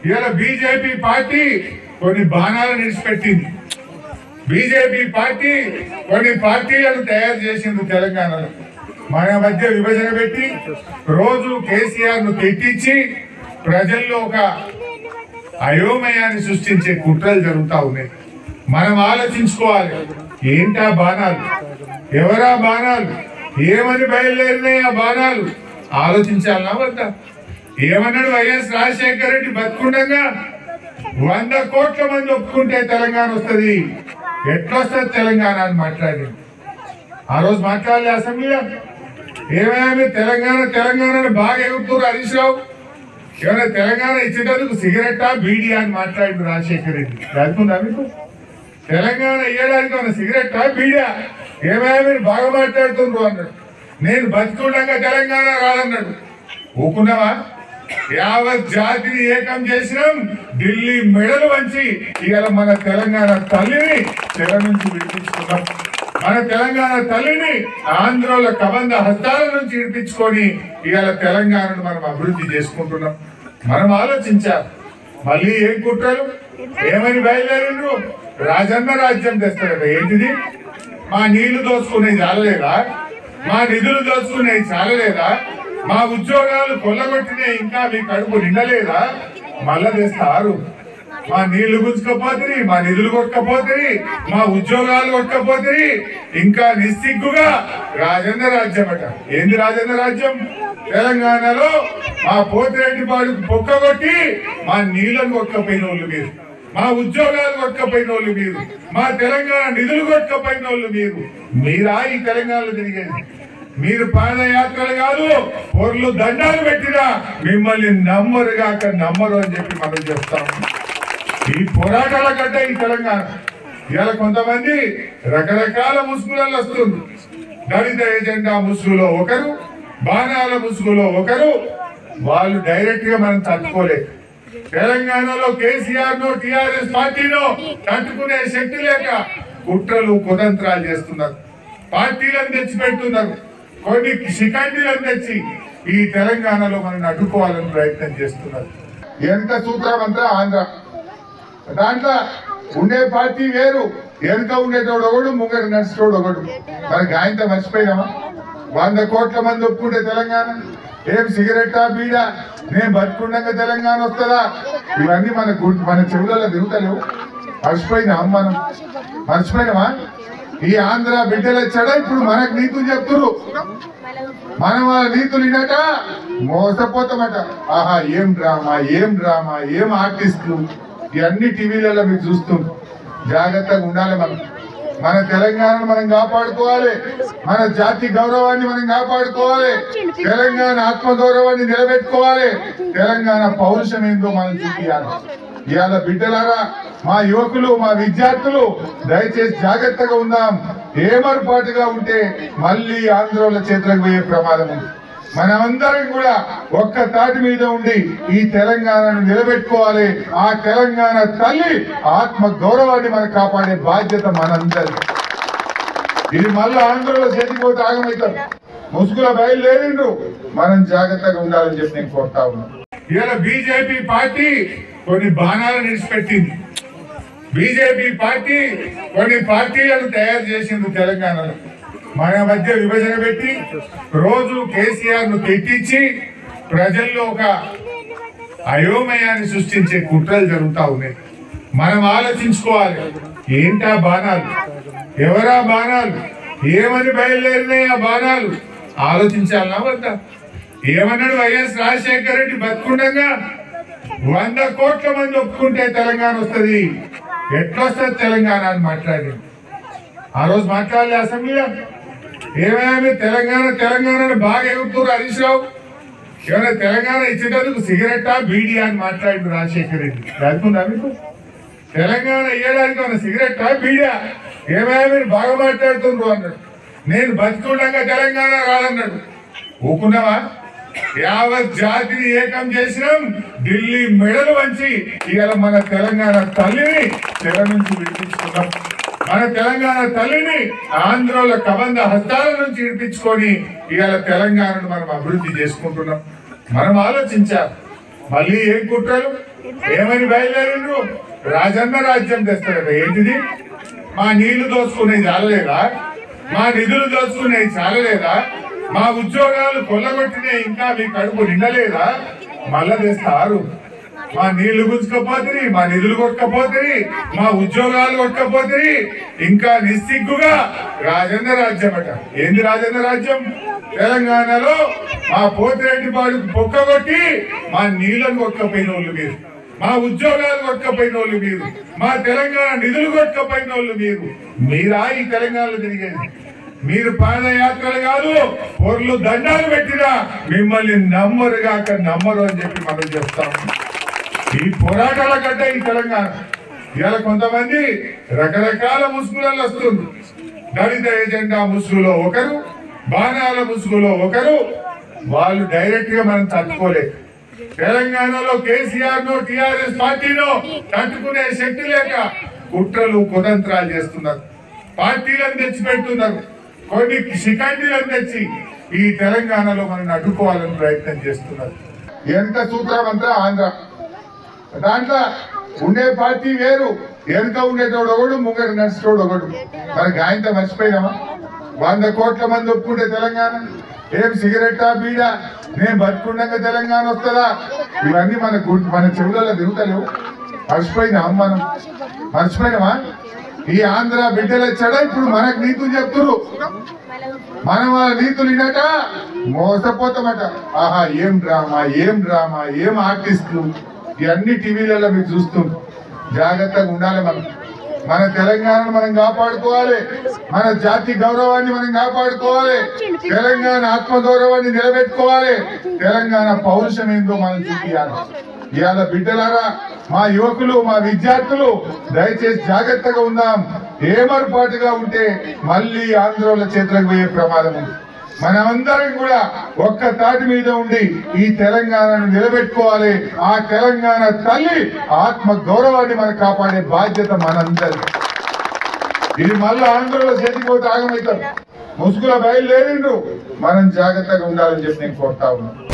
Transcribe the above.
ఇవాళ BJP party కొన్ని బాణాలను విడిచిపెట్టింది BJP party కొన్ని పార్టీలను తయారు చేసింది తెలంగాణలో మన మధ్య విభజన పెట్టి రోజు కేసీఆర్ ను తెట్టించి ప్రజల్లో ఒక అయోమయాన్ని సృష్టించే కుట్రలు జరుగుతా ఉన్నాయి మనం ఆలోచించుకోవాలి ఏంటా బాణాలు ఎవరా బాణాలు ఏమని బయలుదేరినాయి ఆ బాణాలు ఆలోచించాలనా వద్దా ఏమన్నాడు వైఎస్ రాజశేఖర రెడ్డి బతుకుండగా వంద కోట్ల మంది ఒప్పుకుంటే తెలంగాణ వస్తుంది ఎట్లొస్తుంది తెలంగాణ అని మాట్లాడింది ఆ రోజు మాట్లాడలే అసెంబ్లీలో ఏమైనా తెలంగాణ తెలంగాణ అని బాగా ఎగురుతున్నారు హరీష్ రావు ఏమైనా తెలంగాణ ఇచ్చేటందుకు సిగరెట్టా బీడియా అని మాట్లాడింది రాజశేఖర రెడ్డి జరుగుతుందా మీకు తెలంగాణ ఇయ్యడానికి ఉన్న సిగరెట్టా బీడియా ఏమైనా మీరు బాగా మాట్లాడుతుండ్రు అన్నాడు నేను బతుకుండగా తెలంగాణ రాదన్నాడు ఊకున్నావా యావత్ జాతిని ఏకం చేసినాం ఢిల్లీ మెడలు వంచి ఇవాళ మన తెలంగాణ తల్లిని చెర నుంచి విడిపించుకున్నాం మన తెలంగాణ తల్లిని ఆంధ్రోల కబంధ హస్తాల నుంచి విడిపించుకొని ఇవాళ తెలంగాణను మనం అభివృద్ధి చేసుకుంటున్నాం మనం ఆలోచించాలి మళ్ళీ ఏం కుట్రలు ఏమని బయలుదేరిండ్రు రాజన్న రాజ్యం తెస్తారట ఏంటిది మా నీళ్లు దోచుకునేది చాలలేదా మా నిధులు దోచుకునేది చాలలేదా మా ఉద్యోగాలు కొల్లగొట్టినాయి ఇంకా మీ కడుపు నిండలేదా మళ్ళా తెస్తారు మా నీళ్లు గుంజుకపోతుంది మా నిధులు కొట్టకపోతుంది మా ఉద్యోగాలు కొట్టకపోతుంది ఇంకా నిస్సిగ్గుగా రాజేంద్ర రాజ్యం అట ఏంది రాజేంద్ర రాజ్యం తెలంగాణలో మా పోతిరెడ్డి పాడు పొక్కగొట్టి మా నీళ్లను కొట్టకపోయిన వాళ్ళు మీరు మా ఉద్యోగాలు కొట్టకపోయిన వాళ్ళు మీరు మా తెలంగాణ నిధులు కొట్టకపోయిన వాళ్ళు మీరు మీరా ఈ తెలంగాణలో తిరిగేది మీరు పాదయాత్రలు కాదు పొర్లు దండాలు పెట్టినా మిమ్మల్ని నమ్మరు కాక నమ్మరు అని చెప్పి మనం చెప్తాం ఈ పోరాటాల గడ్డ ఈ తెలంగాణ ఇవాళ కొంతమంది రకరకాల ముసుగులలో వస్తుంది దళిత ఎజెండా ముసుగులో ఒకరు బాణాల ముసుగులో ఒకరు వాళ్ళు డైరెక్ట్ గా మనం తట్టుకోలేదు తెలంగాణలో కేసీఆర్ ను టిఆర్ఎస్ పార్టీలో తట్టుకునే శక్తి లేక కుట్రలు కుతంత్రాలు చేస్తున్నారు పార్టీలను తెచ్చి పెడుతున్నారు కొన్ని శిఖండిలను తెచ్చి ఈ తెలంగాణలో మనం అడ్డుకోవాలని ప్రయత్నం చేస్తున్నారు వెనుక సూత్రం అంతా ఆంధ్ర దాంట్లో ఉండే పార్టీ వేరు వెనుక ఉండేటోడు ఒకడు ముంగట నడిచేటోడు ఒకడు మనకి ఆయనతో మర్చిపోయినామా వంద కోట్ల మంది ఒప్పుకుంటే తెలంగాణ ఏం సిగరెట్టా బీడా నేను బతుకుండగా తెలంగాణ వస్తుందా ఇవన్నీ మన గు- మన చెవులలో తిరుగుతలేవు మర్చిపోయినాం మనం మర్చిపోయినామా ఈ ఆంధ్ర బిడ్డలు వచ్చాడా ఇప్పుడు మనకు నీతులు చెప్తురు మనం వాళ్ళ నీతులు వినట మోసపోతామట ఆహా ఏం డ్రామా ఏం డ్రామా ఏం ఆర్టిస్టులు ఇవన్నీ టీవీలలో మీరు చూస్తుంటాం జాగ్రత్తగా ఉండాలి మనం మన తెలంగాణను మనం కాపాడుకోవాలి మన జాతి గౌరవాన్ని మనం కాపాడుకోవాలి తెలంగాణ ఆత్మ గౌరవాన్ని నిలబెట్టుకోవాలి తెలంగాణ పౌరుషం ఏందో మనం చూపించాలి ఇవాళ బిడ్డలారా మా యువకులు మా విద్యార్థులు దయచేసి జాగ్రత్తగా ఉందాం ఏమర్పాటుగా ఉంటే మళ్ళీ ఆంధ్రోల చేతులకు పోయే ప్రమాదం ఉంది మనమందరం కూడా ఒక్క తాటి మీద ఉండి ఈ తెలంగాణను నిలబెట్టుకోవాలి ఆ తెలంగాణ తల్లి ఆత్మ గౌరవాన్ని మనం కాపాడే బాధ్యత మనందరి ఇది మళ్ళీ ఆంధ్రలో చేతిపోతే ఆగమవుతాం ముసుగుల బయలుదేరిండ్రు మనం జాగ్రత్తగా ఉండాలని చెప్పి నేను కోరుతా ఉన్నాను ఇలా బీజేపీ పార్టీ కొన్ని బాణాలను విడిచిపెట్టింది బీజేపీ పార్టీ కొన్ని పార్టీలను తయారు చేసింది తెలంగాణలో మన మధ్య విభజన పెట్టి రోజు కేసీఆర్ ను తెట్టించి ప్రజల్లో ఒక అయోమయాన్ని సృష్టించే కుట్రలు జరుగుతా ఉన్నాయి మనం ఆలోచించుకోవాలి ఏంటా బాణాలు ఎవరా బాణాలు ఏమని బయలుదేరినాయి ఆ బాణాలు ఆలోచించాలనా వద్దా ఏమన్నాడు వైఎస్ రాజశేఖర రెడ్డి బతుకుండగా వంద కోట్ల మంది ఒప్పుకుంటే తెలంగాణ వస్తుంది ఎట్లొస్తుంది తెలంగాణ అని మాట్లాడింది ఆ రోజు మాట్లాడలే అసెంబ్లీలో ఏమైనా మీరు తెలంగాణ తెలంగాణ అని బాగా ఎగురుతున్నారు హరీష్ రావు ఏమైనా తెలంగాణ ఇచ్చేటందుకు సిగరెట్టా బీడియా అని మాట్లాడింది రాజశేఖర రెడ్డి జరుగుతుందా మీకు తెలంగాణ ఇయ్యడానికి ఉన్న సిగరెట్టా బీడియా ఏమైనా మీరు బాగా మాట్లాడుతుండ్రు అన్నాడు నేను బతుకుండగా తెలంగాణ రాదన్నాడు ఊకున్నావా యావత్ జాతిని ఏకం చేసినాం ఢిల్లీ మెడలు వంచి ఇవాళ మన తెలంగాణ తల్లిని చెర నుంచి విడిపించుకున్నాం మన తెలంగాణ తల్లిని ఆంధ్రోల కబంధ హస్తాల నుంచి విడిపించుకొని ఇవాళ తెలంగాణను మనం అభివృద్ధి చేసుకుంటున్నాం మనం ఆలోచించాలి మళ్ళీ ఏం కుట్రలు ఏమని బయలుదేరిండ్రు రాజన్న రాజ్యం తెస్తాడట ఏంటిది మా నీళ్లు దోచుకునేది చాలలేదా మా నిధులు దోచుకునేది చాలలేదా మా ఉద్యోగాలు కొల్లగొట్టినే ఇంకా మీ కడుపు నిండలేదా మళ్ళా తెస్తారు మా నీళ్లు గుంజుకపోతుంది మా నిధులు కొట్టకపోతుంది మా ఉద్యోగాలు కొట్టకపోతుంది ఇంకా నిస్సిగ్గుగా రాజేంద్ర రాజ్యం అట ఏంది రాజేంద్ర రాజ్యం తెలంగాణలో మా పోతిరెడ్డి పాడు పొక్కగొట్టి మా నీళ్లను కొట్టకపోయిన వాళ్ళు మీరు మా ఉద్యోగాలు కొట్టకపోయిన వాళ్ళు మీరు మా తెలంగాణ నిధులు కొట్టకపోయిన వాళ్ళు మీరు మీరా ఈ తెలంగాణలో తిరిగేది మీరు పాదయాత్రలు కాదు పొర్లు దండాలు పెట్టినా మిమ్మల్ని నమ్మరు కాక నమ్మరు అని చెప్పి మనం చెప్తాం ఈ పోరాటాల గడ్డ ఈ తెలంగాణ ఇవాళ కొంతమంది రకరకాల ముసుగులలో వస్తుంది దళిత ఎజెండా ముసుగులో ఒకరు బాణాల ముసుగులో ఒకరు వాళ్ళు డైరెక్ట్ గా మనం తట్టుకోలేదు తెలంగాణలో కేసీఆర్ నో టిఆర్ఎస్ పార్టీనో తట్టుకునే శక్తి లేక కుట్రలు కుతంత్రాలు చేస్తున్నారు పార్టీలను తెచ్చి పెడుతున్నారు కొన్ని శిఖండిలను తెచ్చి ఈ తెలంగాణలో మనం అడ్డుకోవాలని ప్రయత్నం చేస్తున్నారు ఎంత సూత్రం అంతా ఆంధ్ర దాంట్లో ఉండే పార్టీ వేరు వెనుక ఉండేటోడు ఒకడు ముంగట నడిచేటోడు ఒకడు మనకి ఆయనతో మర్చిపోయినామా వంద కోట్ల మంది ఒప్పుకుంటే తెలంగాణ ఏం సిగరెట్టా బీడా నేను బతుకుండగా తెలంగాణ వస్తుందా ఇవన్నీ మన గు- మన చెవులలో తిరుగుతలేవు మర్చిపోయినాం మనం మర్చిపోయినామా ఈ ఆంధ్ర బిడ్డలు వచ్చాడా ఇప్పుడు మనకు నీతులు చెప్తున్నారు మనం వాళ్ళ నీతులు వినట మోసపోతామట ఆహా ఏం డ్రామా ఏం డ్రామా ఏం ఆర్టిస్టులు ఇవన్నీ టీవీలలో మీరు చూస్తాం జాగ్రత్తగా ఉండాలి మనం మన తెలంగాణను మనం కాపాడుకోవాలి మన జాతి గౌరవాన్ని మనం కాపాడుకోవాలి తెలంగాణ ఆత్మ గౌరవాన్ని నిలబెట్టుకోవాలి తెలంగాణ పౌరుషం ఏందో మనం చూపించాలి ఇవాళ బిడ్డలారా మా యువకులు మా విద్యార్థులు దయచేసి జాగ్రత్తగా ఉందాం ఏమర్పాటుగా ఉంటే మళ్ళీ ఆంధ్రోల చేతులకు పోయే ప్రమాదం ఉంది మనమందరం కూడా ఒక్క తాటి మీద ఉండి ఈ తెలంగాణను నిలబెట్టుకోవాలి ఆ తెలంగాణ తల్లి ఆత్మ గౌరవాన్ని మనం కాపాడే బాధ్యత మనందరి ఇది మళ్ళీ ఆంధ్రలో చేతిపోతే ఆగమవుతాం ముసుగుల బయలుదేరిండ్రు మనం జాగ్రత్తగా ఉండాలని చెప్పి నేను కోరుతా ఉన్నాను